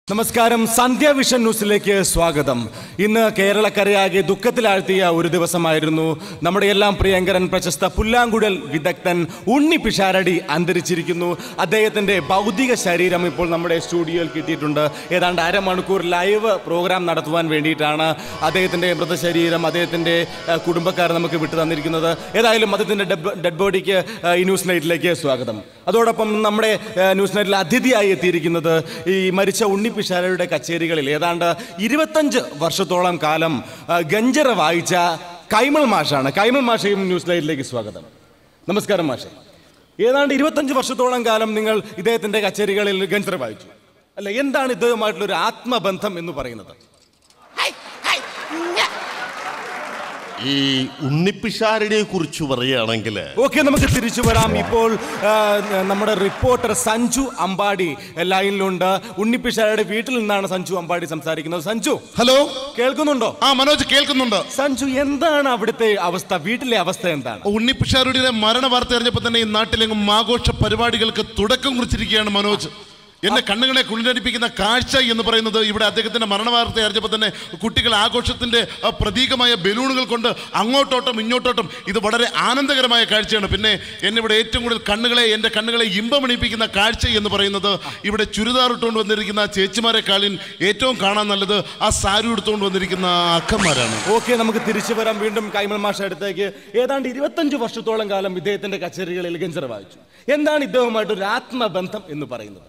നമസ്കാരം സന്ധ്യ വിഷൻ ന്യൂസിലേക്ക് സ്വാഗതം ഇന്ന് കേരളക്കരയാകെ ദുഃഖത്തിലാഴ്ത്തിയ ഒരു ദിവസമായിരുന്നു നമ്മുടെ എല്ലാം പ്രിയങ്കരൻ പ്രശസ്ത പുല്ലാങ്കുഴൽ വിദഗ്ധൻ ഉണ്ണി പിഷാരടി അന്തരിച്ചിരിക്കുന്നു അദ്ദേഹത്തിന്റെ ഭൗതിക ശരീരം ഇപ്പോൾ നമ്മുടെ സ്റ്റുഡിയോയിൽ കിട്ടിയിട്ടുണ്ട് ഏതാണ്ട് അരമണിക്കൂർ ലൈവ് പ്രോഗ്രാം നടത്തുവാൻ വേണ്ടിയിട്ടാണ് അദ്ദേഹത്തിന്റെ മൃതശരീരം അദ്ദേഹത്തിന്റെ ഏഹ്, കുടുംബക്കാർ നമുക്ക് വിട്ടു തന്നിരിക്കുന്നത് ഏതായാലും അദ്ദേഹത്തിന്റെ ഡെഡ് ബോഡിക്ക് ഏഹ്, ഈ ന്യൂസ് നൈറ്റിലേക്ക് സ്വാഗതം അതോടൊപ്പം നമ്മുടെ ഏഹ്, ന്യൂസ് നൈറ്റിൽ അതിഥിയായി എത്തിയിരിക്കുന്നത് ഈ മരിച്ച ഉണ്ണി പിഷാരയുടെ കച്ചേരികളിൽ ഏതാണ്ട് ഇരുപത്തഞ്ച് വർഷത്തോളം കാലം ഏഹ്, ഗഞ്ചറ വായിച്ച കൈമൾ മാഷാണ് കൈമൾ മാഷയും ന്യൂസ് നൈറ്റിലേക്ക് സ്വാഗതം നമസ്കാരം മാഷെ ഏതാണ്ട് ഇരുപത്തഞ്ച് വർഷത്തോളം കാലം നിങ്ങൾ ഇദ്ദേഹത്തിന്റെ കച്ചേരികളിൽ ഗഞ്ചറ വായിച്ചു അല്ല എന്താണ് ഇദ്ദേഹമായിട്ടുള്ള ഒരു ആത്മബന്ധം എന്ന് പറയുന്നത് ഈ ഉണ്ണിപ്പിഷാരടിയെ കുറിച്ച് പറയുകയാണെങ്കിൽ ഓക്കെ നമുക്ക് തിരിച്ചു വരാം ഇപ്പോൾ ആ, നമ്മുടെ റിപ്പോർട്ടർ സഞ്ജു അമ്പാടി ലൈനിലുണ്ട് ഉണ്ണിപ്പിഷാരുടെ വീട്ടിൽ നിന്നാണ് സഞ്ജു അമ്പാടി സംസാരിക്കുന്നത് സഞ്ജു ഹലോ കേൾക്കുന്നുണ്ടോ ആ മനോജ് കേൾക്കുന്നുണ്ട് സഞ്ജു എന്താണ് അവിടുത്തെ അവസ്ഥ വീട്ടിലെ അവസ്ഥ എന്താണ് ഉണ്ണിപ്പിഷാരുടെ മരണ വാർത്ത അറിഞ്ഞപ്പോൾ തന്നെ ഈ നാട്ടിലെങ്ങും ആഘോഷ പരിപാടികൾക്ക് തുടക്കം കുറിച്ചിരിക്കുകയാണ് മനോജ് എന്റെ കണ്ണുകളെ കുളിരടിപ്പിക്കുന്ന കാഴ്ച എന്ന് പറയുന്നത് ഇവിടെ അദ്ദേഹത്തിന്റെ മരണ വാർത്ത അറിഞ്ഞപ്പോൾ തന്നെ കുട്ടികൾ ആഘോഷത്തിന്റെ ആ, പ്രതീകമായ ബലൂണുകൾ കൊണ്ട് അങ്ങോട്ടോട്ടം ഇങ്ങോട്ടോട്ടം ഇത് വളരെ ആനന്ദകരമായ കാഴ്ചയാണ് പിന്നെ എന്നെ ഇവിടെ ഏറ്റവും കൂടുതൽ കണ്ണുകളെ എൻ്റെ കണ്ണുകളെ ഇമ്പമണിപ്പിക്കുന്ന കാഴ്ച എന്ന് പറയുന്നത് ഇവിടെ ചുരിദാർ ഇട്ടുകൊണ്ട് വന്നിരിക്കുന്ന ചേച്ചിമാരെക്കാളിൽ ഏറ്റവും കാണാൻ നല്ലത് ആ സാരി എടുത്തുകൊണ്ട് വന്നിരിക്കുന്ന അക്കന്മാരാണ് ഓക്കെ നമുക്ക് തിരിച്ചു വരാം വീണ്ടും കൈമൾ മാഷ അടുത്തേക്ക് ഏതാണ്ട് ഇരുപത്തഞ്ച് വർഷത്തോളം കാലം ഇദ്ദേഹത്തിന്റെ കച്ചേരികളിൽ ഗഞ്ചർ വായിച്ചു എന്താണ് ഇദ്ദേഹമായിട്ട് ഒരു ആത്മബന്ധം എന്ന് പറയുന്നത്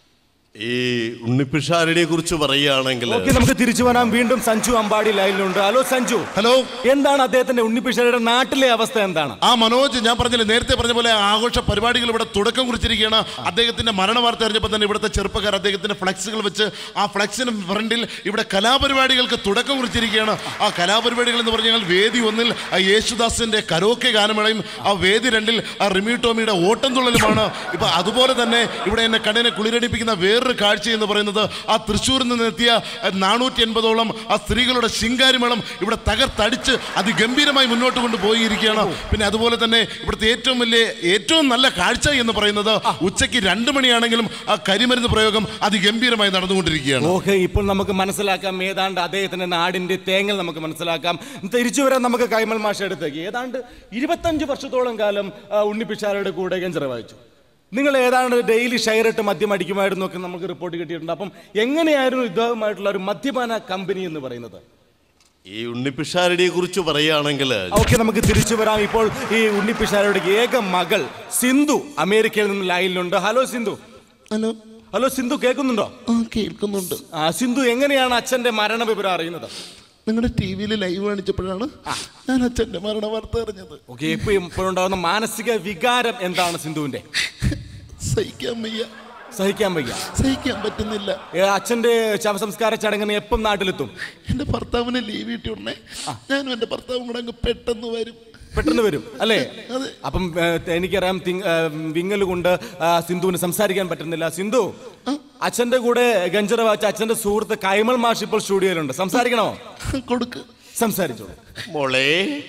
ഈ ഉണ്ണിപ്പിഷാരടിയെ കുറിച്ച് പറയുകയാണെങ്കിൽ ഓക്കെ നമുക്ക് തിരിച്ചു വരാം വീണ്ടും സഞ്ജു അമ്പാടി ലൈനിലുണ്ട് ഹലോ സഞ്ജു ഹലോ എന്താണ് അദ്ദേഹത്തിന്റെ ഉണ്ണിപ്പിഷയുടെ നാട്ടിലെ അവസ്ഥ എന്താണ് ആ മനോജ് ഞാൻ പറഞ്ഞില്ലേ നേരത്തെ പറഞ്ഞ പോലെ ആഘോഷ പരിപാടികൾ ഇവിടെ തുടക്കം കുറിച്ചിരിക്കുകയാണ് അദ്ദേഹത്തിന്റെ മരണ വാർത്ത അറിഞ്ഞപ്പോൾ തന്നെ ഇവിടുത്തെ ചെറുപ്പക്കാർ അദ്ദേഹത്തിന്റെ ഫ്ലക്സുകൾ വെച്ച് ആ ഫ്ലക്സിന് ഫ്രണ്ടിൽ ഇവിടെ കലാപരിപാടികൾക്ക് തുടക്കം കുറിച്ചിരിക്കുകയാണ് ആ കലാപരിപാടികൾ എന്ന് പറഞ്ഞാൽ വേദി ഒന്നിൽ ആ യേശുദാസിന്റെ കരോക്കെ ഗാനമേളയും ആ വേദി രണ്ടിൽ ആ റിമി ടോമിയുടെ ഓട്ടം തുള്ളലുമാണ് ഇപ്പൊ അതുപോലെ തന്നെ ഇവിടെ എന്നെ കണ്ണിനെ കുളിരടിപ്പിക്കുന്ന വേറൊരു കാഴ്ച എന്ന് പറയുന്നത് ആ തൃശ്ശൂരിൽ നിന്ന് എത്തിയ നാനൂറ്റി എൺപതോളം ആ സ്ത്രീകളുടെ ശിങ്കാരിമേളം ഇവിടെ തകർത്തടിച്ച് അതിഗംഭീരമായി മുന്നോട്ട് കൊണ്ടുപോയിരിക്കുകയാണ് പിന്നെ അതുപോലെ തന്നെ ഇവിടുത്തെ ഏറ്റവും വലിയ ഏറ്റവും നല്ല കാഴ്ച എന്ന് പറയുന്നത് ഉച്ചയ്ക്ക് രണ്ട് മണിയാണെങ്കിലും ആ കരിമരുന്ന് പ്രയോഗം അതിഗംഭീരമായി നടന്നുകൊണ്ടിരിക്കുകയാണ് ഓക്കെ ഇപ്പോൾ നമുക്ക് മനസ്സിലാക്കാം ഏതാണ്ട് അദ്ദേഹത്തിന്റെ നാടിന്റെ തേങ്ങൽ നമുക്ക് മനസ്സിലാക്കാം തിരിച്ചു വരാൻ നമുക്ക് കൈമൾ മാഷ അടുത്തേക്ക് ഏതാണ്ട് ഇരുപത്തഞ്ച് വർഷത്തോളം കാലം ആ, ഉണ്ണിപ്പിഷാരയുടെ കൂടെ ഗഞ്ചറ വായിച്ചു നിങ്ങൾ ഏതാണ്ട് ഡെയിലി ഷെയറിട്ട് മദ്യം അടിക്കുമായിരുന്നു ഒക്കെ നമുക്ക് റിപ്പോർട്ട് കിട്ടിയിട്ടുണ്ട് അപ്പം എങ്ങനെയായിരുന്നു ഇദ്ദേഹമായിട്ടുള്ള ഒരു മദ്യപാന കമ്പനി എന്ന് പറയുന്നത് ഈ ഉണ്ണിപ്പിഷാരടിയെ കുറിച്ച് പറയുകയാണെങ്കിൽ ഓക്കെ നമുക്ക് തിരിച്ചു വരാം ഇപ്പോൾ ഈ ഉണ്ണിപ്പിഷാരയുടെ ഏക മകൾ സിന്ധു അമേരിക്കയിൽ നിന്ന് ലൈനിലുണ്ട് hello Sindhu hello hello Sindhu കേൾക്കുന്നുണ്ടോ ആ കേൾക്കുന്നുണ്ട് ആ സിന്ധു എങ്ങനെയാണ് അച്ഛന്റെ മരണ വിവരം അറിയുന്നത് നിങ്ങളുടെ ടി വിയിൽ ലൈവ് കാണിച്ചപ്പോഴാണ് ഞാൻ അച്ഛന്റെ മരണ വാർത്ത അറിഞ്ഞത് ഓക്കെ ഇപ്പൊ ഇപ്പോഴുണ്ടാകുന്ന മാനസിക വികാരം എന്താണ് സിന്ധുവിന്റെ സഹിക്കാൻ വയ്യ സഹിക്കാൻ വയ്യ സഹിക്കാൻ പറ്റുന്നില്ല ഏ, അച്ഛന്റെ ശവസംസ്കാര ചടങ്ങിന് എപ്പം നാട്ടിലെത്തും എന്റെ ഭർത്താവിനെ ലീവ് കിട്ടിയുടനെ ഞാനും എന്റെ ഭർത്താവും കൂടെ അങ്ങ് പെട്ടെന്ന് വരും പെട്ടെന്ന് വരും അല്ലേ അതെ. അപ്പം ഏ, എനിക്കറിയാം തിങ്- ഏ, വിങ്ങൽ കൊണ്ട് ആ, സിന്ധുവിന് സംസാരിക്കാൻ പറ്റുന്നില്ല സിന്ധു അച്ഛന്റെ കൂടെ ഗഞ്ചറ വാച്ച അച്ഛന്റെ സുഹൃത്ത് കൈമൾ മാഷ് ഇപ്പോൾ സ്റ്റുഡിയോയിലുണ്ട് സംസാരിക്കണോ കൊടുക്ക് സംസാരിച്ചോളൂ മോളെ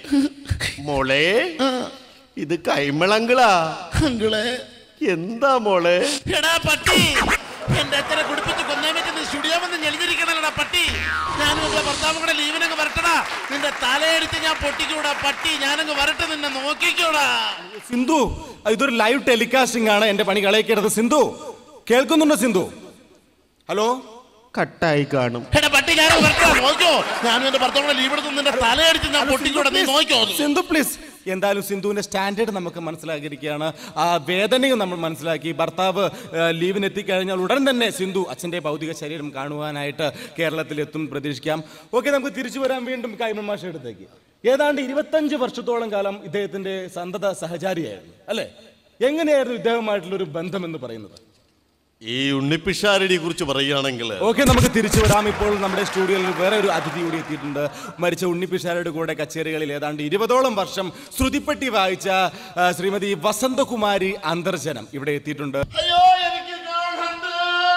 മോളെ ഇത് കൈമളങ്കളാ അങ്കിളെ എന്താ മോളെ എടാ പട്ടി എന്റെ അച്ഛനെ കുടിപ്പിച്ച് കൊന്നേ പറ്റുന്ന സ്റ്റുഡിയോ വന്ന് ഞെളിഞ്ഞിരിക്കണല്ലടാ പട്ടി ഞാനും എന്റെ ഭർത്താവും കൂടെ ലീവിനങ്ങ് വരട്ടടാ നിന്റെ തലയെടുത്ത് ഞാൻ പൊട്ടിക്കൂടാ പട്ടി ഞാനങ്ങ് വരട്ടെ നിന്നെ നോക്കിക്കൂടാ സിന്ധു ഇതൊരു ലൈവ് ടെലികാസ്റ്റിംഗ് ആണ് എന്റെ പണി കളയിക്കരുത് സിന്ധു കേൾക്കുന്നുണ്ടോ സിന്ധു ഹലോ കട്ടായി കാണും എടാ പട്ടി ഞാനങ്ങ് വരട്ടാ നോക്കിയോ ഞാനും എന്റെ ഭർത്താവും കൂടെ ലീവ് എടുത്ത് നിന്റെ തലയടിച്ച് ഞാൻ പൊട്ടിക്കൂടാ നീ നോക്കിയോ സിന്ധു പ്ലീസ് എന്തായാലും സിന്ധുവിന്റെ സ്റ്റാൻഡേർഡ് നമുക്ക് മനസ്സിലാക്കിയിരിക്കുകയാണ് ആ വേദനയും നമ്മൾ മനസ്സിലാക്കി ഭർത്താവ് ആ, ലീവിന് എത്തിക്കഴിഞ്ഞാൽ ഉടൻ തന്നെ സിന്ധു അച്ഛൻ്റെ ഭൗതിക ശരീരം കാണുവാനായിട്ട് കേരളത്തിലെത്തും പ്രതീക്ഷിക്കാം ഓക്കെ നമുക്ക് തിരിച്ചു വരാൻ വീണ്ടും കൈമൺ മാഷ അടുത്തേക്ക് ഏതാണ്ട് ഇരുപത്തഞ്ച് വർഷത്തോളം കാലം ഇദ്ദേഹത്തിന്റെ സന്തത സഹചാരിയായിരുന്നു അല്ലേ എങ്ങനെയായിരുന്നു ഇദ്ദേഹമായിട്ടുള്ള ഒരു ബന്ധം എന്ന് പറയുന്നത് ഈ ഉണ്ണിപ്പിഷാരടിയെ കുറിച്ച് പറയുകയാണെങ്കിൽ ഓക്കെ നമുക്ക് തിരിച്ചു വരാം ഇപ്പോൾ നമ്മുടെ സ്റ്റുഡിയോയിൽ വേറെ ഒരു അതിഥി കൂടി എത്തിയിട്ടുണ്ട് മരിച്ച ഉണ്ണിപ്പിഷാരയുടെ കൂടെ കച്ചേരികളിൽ ഏതാണ്ട് ഇരുപതോളം വർഷം ശ്രുതിപ്പെട്ടി വായിച്ച ആ, ശ്രീമതി വസന്തകുമാരി അന്തർജനം ഇവിടെ എത്തിയിട്ടുണ്ട് അയ്യോ എനിക്ക് കാണണ്ടേ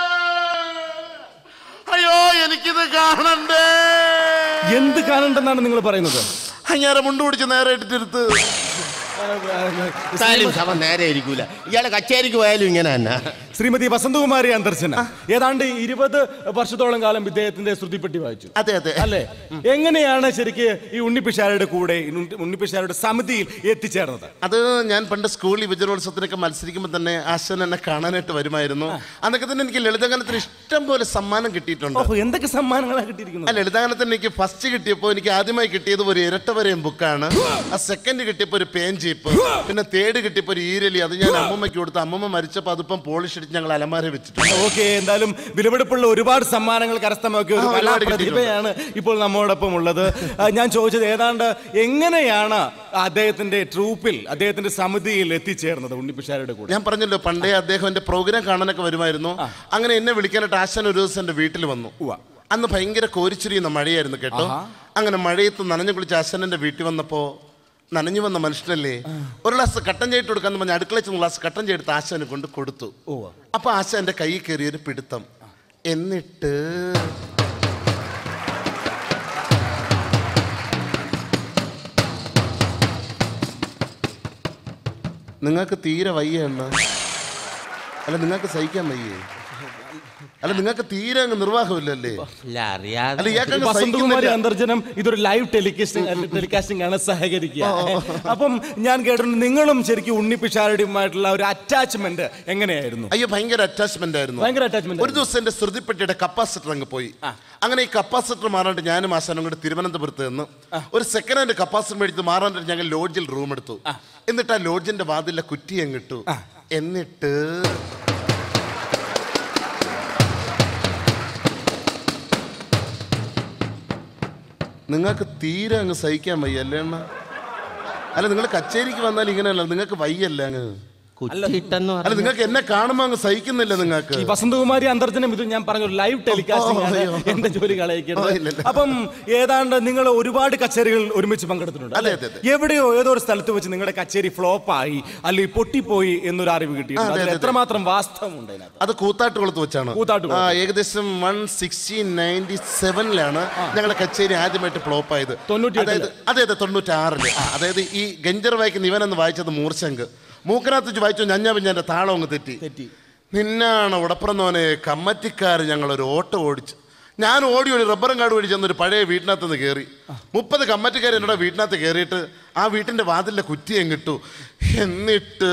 അയ്യോ എനിക്കിത് കാണണ്ടേ എന്ത് കാണണ്ടെന്നാണ് നിങ്ങൾ പറയുന്നത് അങ്ങേരെ മുണ്ട് പിടിച്ച് നേരെ ഇട്ടിരുത്ത് എന്തായാലും ശവം നേരെ ഇരിക്കൂല ഇയാളെ കച്ചേരിക്ക് പോയാലും ഇങ്ങനെ തന്നെ ശ്രീമതി വസന്തകുമാരി അന്തർജന ഏതാണ്ട് ഇരുപത് വർഷത്തോളം കാലം ഇദ്ദേഹത്തിന്റെ ശ്രുതിപ്പെട്ടി വായിച്ചു അതെ അതെ അല്ലേ എങ്ങനെയാണ് ശരിക്ക് ഈ ഉണ്ണിപ്പിഷാരുടെ കൂടെ ഈ ഉണ്ണി- ഉണ്ണിപ്പിഷാരുടെ സമിതിയിൽ എത്തിച്ചേർന്നത് അത് ഞാൻ പണ്ട് സ്കൂളിൽ യുവജനോത്സവത്തിനൊക്കെ മത്സരിക്കുമ്പോൾ തന്നെ ആശാൻ എന്നെ കാണാനായിട്ട് വരുമായിരുന്നു അന്നൊക്കെ തന്നെ എനിക്ക് ലളിതഗാനത്തിന് ഇഷ്ടം പോലെ സമ്മാനം കിട്ടിയിട്ടുണ്ട് ഓഹോ എന്തൊക്കെ സമ്മാനങ്ങളാണ് കിട്ടിയിരിക്കുന്നത് ആ ലളിതാഗാനത്തിന് എനിക്ക് ഫസ്റ്റ് കിട്ടിയപ്പോൾ എനിക്ക് ആദ്യമായി കിട്ടിയത് ഒരു ഇരട്ടവരെയും ബുക്കാണ് ആ സെക്കൻഡ് കിട്ടിയപ്പോൾ ഒരു പേൻ ജീപ്പ് പിന്നെ തേർഡ് കിട്ടിയപ്പോൾ ഒരു ഈരലി അത് ഞാൻ അമ്മമ്മയ്ക്ക് കൊടുത്തു അമ്മമ്മ മരിച്ചപ്പോൾ അതിപ്പം പോളിഷ് അടിച്ച് ഞങ്ങൾ അലമാര വെച്ചിട്ടുണ്ട് ഓക്കെ എന്തായാലും വിലപിടിപ്പുള്ള ഒരുപാട് സമ്മാനങ്ങൾ കരസ്ഥമാക്കിയ ഒരു ആ, ഒരുപാട് കലാപ്രതിഭയാണ് ഇപ്പോൾ നമ്മോടൊപ്പം ഉള്ളത് ആ, ഞാൻ ചോദിച്ചത് ഏതാണ്ട് എങ്ങനെയാണ് അദ്ദേഹത്തിന്റെ ട്രൂപ്പിൽ അദ്ദേഹത്തിന്റെ സമിതിയിൽ എത്തിച്ചേർന്നത് ഉണ്ണിപ്പിഷാരുടെ കൂടെ ഞാൻ പറഞ്ഞല്ലോ പണ്ടേ അദ്ദേഹം എന്റെ പ്രോഗ്രാം കാണാനൊക്കെ വരുമായിരുന്നു അങ്ങനെ എന്നെ വിളിക്കാനായിട്ട് ആശാൻ ഒരു ദിവസം എന്റെ വീട്ടിൽ വന്നു ഉവ്വ. അന്ന് ഭയങ്കര കോരിച്ചുരിയുന്ന മഴയായിരുന്നു കേട്ടോ അങ്ങനെ മഴയത്ത് നനഞ്ഞു കുളിച്ച് ആശാൻ എന്റെ വീട്ടിൽ വന്നപ്പോ നനഞ്ഞു വന്ന മനുഷ്യനല്ലേ ഒരു ഗ്ലാസ് കട്ടൻ ചെയ്തിട്ട് കൊടുക്കാന്ന് പറഞ്ഞ അടുക്കളയിൽ ചെന്ന് ഗ്ലാസ് കട്ടൻ ചെയ്തെടുത്ത് ആശാന് കൊണ്ട് കൊടുത്തു ഉവ്വ. അപ്പൊ ആശ എന്റെ കൈ കയറിയ ഒരു പിടുത്തം എന്നിട്ട് നിങ്ങൾക്ക് തീരെ വയ്യ എണ്ണ അല്ല നിങ്ങൾക്ക് സഹിക്കാൻ വയ്യേ അല്ല നിങ്ങൾക്ക് തീരെ അങ്ങ് നിർവാഹമില്ലല്ലേ ഇല്ല അറിയാതെ അല്ല ഇയാൾക്ക് അങ്ങ് വസന്തകുമാരി സഹിക്കുന്നില്ല അന്തർജനം ഇതൊരു ലൈവ് ടെലികാസ്റ്റിംഗ് ടെലികാസ്റ്റിംഗ് ആണ് സഹകരിക്കുക അപ്പം ഞാൻ കേട്ടിട്ടുണ്ട് നിങ്ങളും ശരിക്കും ഉണ്ണിപ്പിഷാരുടെയുമായിട്ടുള്ള ഒരു അറ്റാച്ച്മെന്റ് എങ്ങനെയായിരുന്നു അയ്യോ ഭയങ്കര അറ്റാച്ച്മെന്റ് ആയിരുന്നു ഭയങ്കര അറ്റാച്ച്മെന്റ് ഒരു ദിവസം എന്റെ ശ്രുതിപ്പെട്ടിയുടെ കപ്പാസിറ്റർ അങ്ങ് പോയി അങ്ങനെ ഈ കപ്പാസിറ്റർ മാറാണ്ട് ഞാനും ആശാനും കൂടെ തിരുവനന്തപുരത്ത് നിന്ന് ഒരു സെക്കൻഡ് ഹാൻഡ് കപ്പാസിറ്റർ മേടിച്ച് മാറാണ്ട് ഞങ്ങൾ ലോഡ്ജിൽ റൂം എടുത്തു എന്നിട്ട് ആ ലോഡ്ജിന്റെ വാതിലെ കുറ്റി അങ്ങ് ഇട്ടു എന്നിട്ട് നിങ്ങൾക്ക് തീരെ അങ്ങ് സഹിക്കാൻ വയ്യ അല്ലേ അണ്ണ അല്ല നിങ്ങൾ കച്ചേരിക്ക് വന്നാൽ ഇങ്ങനെയല്ല നിങ്ങൾക്ക് വയ്യല്ല അങ്ങ് കുറ്റിട്ടെന്ന് അല്ല പറഞ്ഞു നിങ്ങൾക്ക് എന്നെ കാണുമ്പോ അങ്ങ് സഹിക്കുന്നില്ല നിങ്ങൾക്ക് ഈ വസന്തകുമാരി അന്തർജനം ഇത് ഞാൻ പറഞ്ഞു ലൈവ് ടെലികാസ്റ്റിംഗ് ആണ് അയ്യോ. എന്റെ ജോലി ഓ, കളയിക്കരുത് ഇല്ലില്ല. അപ്പം ഏതാണ്ട് നിങ്ങൾ ഒരുപാട് കച്ചേരികൾ ഒരുമിച്ച് പങ്കെടുത്തിട്ടുണ്ട് അതെ, അല്ലേ? അതെ, എവിടെയോ ഏതോ ഒരു സ്ഥലത്ത് വെച്ച് നിങ്ങളുടെ കച്ചേരി ഫ്ലോപ്പ് ആയി അല്ലെങ്കിൽ പൊട്ടിപ്പോയി എന്നൊരു അറിവ് കിട്ടിയിട്ടുണ്ട് അതെ, അതിൽ അതെ, എത്രമാത്രം വാസ്തവമുണ്ട് അതിനകത്ത് അത് കൂത്താട്ടുകുളത്ത് വെച്ചാണ് കൂത്താട്ടുകുളത്ത്. ആ, ഏകദേശം വൺ സിക്സ്റ്റീൻ നയൻറ്റി സെവനിലാണ് ഞങ്ങളുടെ കച്ചേരി ആദ്യമായിട്ട് ഫ്ലോപ്പ് ആയത് തൊണ്ണൂറ്റിയെട്ടില്. അതായത് അതെ അതെ തൊണ്ണൂറ്റാറില് അതായത് ഈ ഗഞ്ചർ വായിക്കുന്ന ഇവനെന്ന് വായിച്ചത് മൂർശങ്ക് മൂക്കനകത്ത് വെച്ച് വായിച്ചു ഞഞ്ഞ പിഞ്ഞാന്റെ താളം അങ്ങ് തെറ്റി തെറ്റി നിന്നാണ് ഉടപ്പുറന്നവനെ കമ്മറ്റിക്കാർ ഞങ്ങളൊരു ഓട്ടോ ഓടിച്ചു ഞാൻ ഓടി ഓടി റബ്ബറും കാട് ഓടി ചെന്നൊരു പഴയ വീട്ടിനകത്ത് നിന്ന് കയറി മുപ്പത് കമ്മറ്റിക്കാർ എന്നോട് വീട്ടിനകത്ത് കയറിയിട്ട് ആ വീട്ടിന്റെ വാതിലിലെ കുറ്റി കിട്ടു എന്നിട്ട്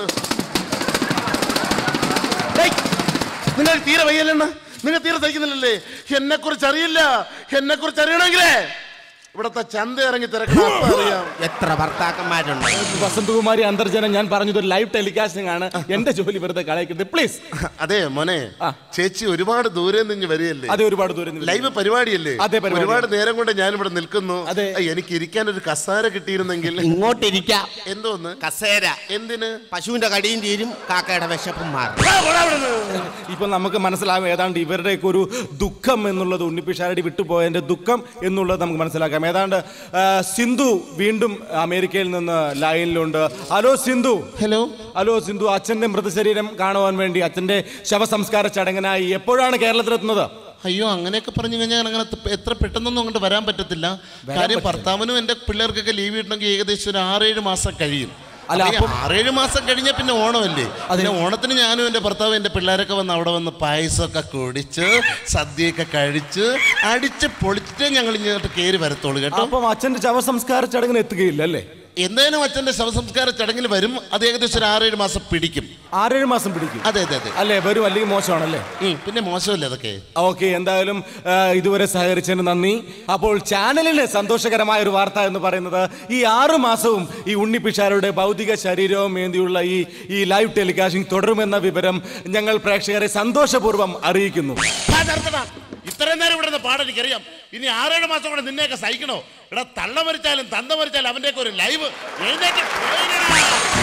ഡേയ്, നിങ്ങൾ തീരെ വയ്യല്ലെണ്ണ നിങ്ങൾ തീരെ സഹിക്കുന്നില്ലല്ലേ എന്നെ കുറിച്ച് അറിയില്ല എന്നെ കുറിച്ച് അറിയണമെങ്കിലേ ഇവിടത്തെ ചന്ത ഇറങ്ങി തിരക്കണം അപ്പൊ അറിയാം എത്ര ഭർത്താക്കന്മാരുണ്ട് വസന്തകുമാരി അന്തർജനം ഞാൻ പറഞ്ഞത് ഒരു ലൈവ് ടെലികാസ്റ്റിംഗ് ആണ് എന്റെ ജോലി വെറുതെ കളയിക്കരുത് പ്ലീസ് അതെ മോനെ ആ. ചേച്ചി ഒരുപാട് ദൂരെ നിന്ന് വരികയല്ലേ അതെ ഒരുപാട് ദൂരം നിന്ന് ലൈവ് പരിപാടിയല്ലേ അതെ, പരിപാടി. ഒരുപാട് നേരം കൊണ്ട് ഞാൻ ഇവിടെ നിൽക്കുന്നു അതെ. ഐ, എനിക്ക് ഇരിക്കാൻ ഒരു കസാര കിട്ടിയിരുന്നെങ്കിൽ ഇങ്ങോട്ടിരിക്കാം എന്തോന്ന് കസേര എന്തിന് പശുവിന്റെ കടിയും തീരും കാക്കയുടെ വിശപ്പും മാറും ഇപ്പൊ നമുക്ക് മനസ്സിലാകും ഏതാണ്ട് ഇവരുടെയൊക്കെ ഒരു ദുഃഖം എന്നുള്ളത് ഉണ്ണിപ്പിഷാരടി വിട്ടുപോയതിന്റെ ദുഃഖം എന്നുള്ളത് നമുക്ക് മനസ്സിലാക്കാം ഏതാണ്ട് ആ, സിന്ധു വീണ്ടും അമേരിക്കയിൽ നിന്ന് ലൈനിലുണ്ട് hello Sindhu hello hello Sindhu അച്ഛന്റെ മൃതശരീരം കാണുവാൻ വേണ്ടി അച്ഛന്റെ ശവസംസ്കാര ചടങ്ങിനായി എപ്പോഴാണ് കേരളത്തിലെത്തുന്നത് അയ്യോ അങ്ങനെയൊക്കെ പറഞ്ഞു കഴിഞ്ഞാൽ അങ്ങനെ ത- എത്ര പെട്ടെന്നൊന്നും അങ്ങോട്ട് വരാൻ പറ്റത്തില്ല കാര്യം ഭർത്താവിനും എന്റെ പിള്ളേർക്കൊക്കെ ലീവ് കിട്ടണമെങ്കിൽ ഏകദേശം ഒരു ആറേഴ് മാസം കഴിയും അല്ല, അപ്പൊ ഈ അപ്പം- ആറേഴ് മാസം കഴിഞ്ഞാൽ പിന്നെ ഓണമല്ലേ പിന്നെ ഓണത്തിന് ഞാനും എൻ്റെ ഭർത്താവും എൻ്റെ പിള്ളേരൊക്കെ വന്ന് അവിടെ വന്ന് പായസമൊക്കെ കുടിച്ച് സദ്യയൊക്കെ കഴിച്ച് അടിച്ച് പൊളിച്ചിട്ടേ ഞങ്ങൾ ഇങ്ങോട്ട് കയറി വരത്തുള്ളൂ കേട്ടോ അപ്പം അച്ഛന്റെ ശവസംസ്കാര ചടങ്ങിന് എത്തുകയില്ല അല്ലേ എന്തായാലും അച്ഛൻ്റെ ശവസംസ്കാര ചടങ്ങിൽ വരും അത് ഏകദേശം ഒരു ആറേഴ് മാസം പിടിക്കും ആറേഴ് മാസം പിടിക്കും അതെ അതെ അതെ അല്ലേ വരും അല്ലെങ്കിൽ മോശമാണല്ലേ ഉം, പിന്നെ മോശമല്ലേ അതൊക്കെ ഓക്കെ എന്തായാലും ആ, ഇതുവരെ സഹകരിച്ചതിന് നന്ദി അപ്പോൾ ചാനലിലെ സന്തോഷകരമായ ഒരു വാർത്ത എന്ന് പറയുന്നത് ഈ ആറു മാസവും ഈ ഉണ്ണിപ്പിഷാരുടെ ഭൗതിക ശരീരവും ഏന്തിയുള്ള ഈ ഈ ലൈവ് ടെലികാസ്റ്റിംഗ് തുടരുമെന്ന വിവരം ഞങ്ങൾ പ്രേക്ഷകരെ സന്തോഷപൂർവ്വം അറിയിക്കുന്നു ആ, നിർത്തടാ. ഇത്രയും നേരം ഇവിടെ നിന്ന് പാടാൻ എനിക്കറിയാം ഇനി ആറേഴ് മാസം കൂടെ നിന്നെയൊക്കെ സഹിക്കണോ എടാ തള്ള മരിച്ചാലും തന്ത മരിച്ചാലും അവൻ്റെയൊക്കെ ഒരു ലൈവ് എഴുന്നേറ്റ് പോയില്ലെടാ.